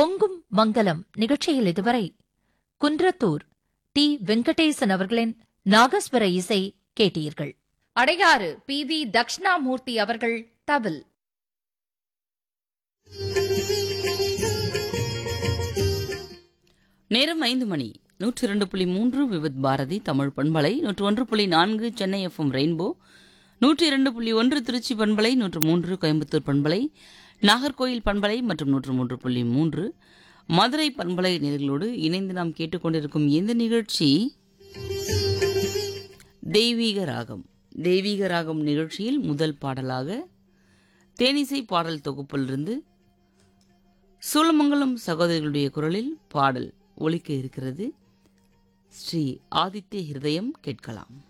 பொங்கும் மங்கலம் நிகழ்ச்சியில் இதுவரை குன்றத்தூர் டி வெங்கடேசன் அவர்களின் நாகஸ்வர இசை கேட்டீர்கள் அடையாறு பி வி தக்ஷணாமூர்த்தி அவர்கள் தவில் நேரம் ஐந்து மணி நூற்றி இரண்டு புள்ளி மூன்று விவித் பாரதி தமிழ் பண்பலை நூற்று ஒன்று புள்ளி நான்கு சென்னை எஃப்எம் ரெயின்போ நூற்றி இரண்டு புள்ளி ஒன்று திருச்சி பண்பலை நூற்று மூன்று கோயம்புத்தூர் பண்பலை நாகர்கோயில் பண்பலை மற்றும் நூற்று மூன்று புள்ளி மூன்று மதுரை பண்பலை நேர்களோடு இணைந்து நாம் கேட்டுக்கொண்டிருக்கும் இந்த நிகழ்ச்சி தெய்வீக ராகம் தெய்வீக ராகம் நிகழ்ச்சியில் முதல் பாடலாக தேனிசை பாடல் தொகுப்பிலிருந்து சூலமங்கலம் சகோதரிகளுடைய குரலில் பாடல் ஒலிக்க இருக்கிறது ஸ்ரீ ஆதித்ய ஹிருதயம் கேட்கலாம்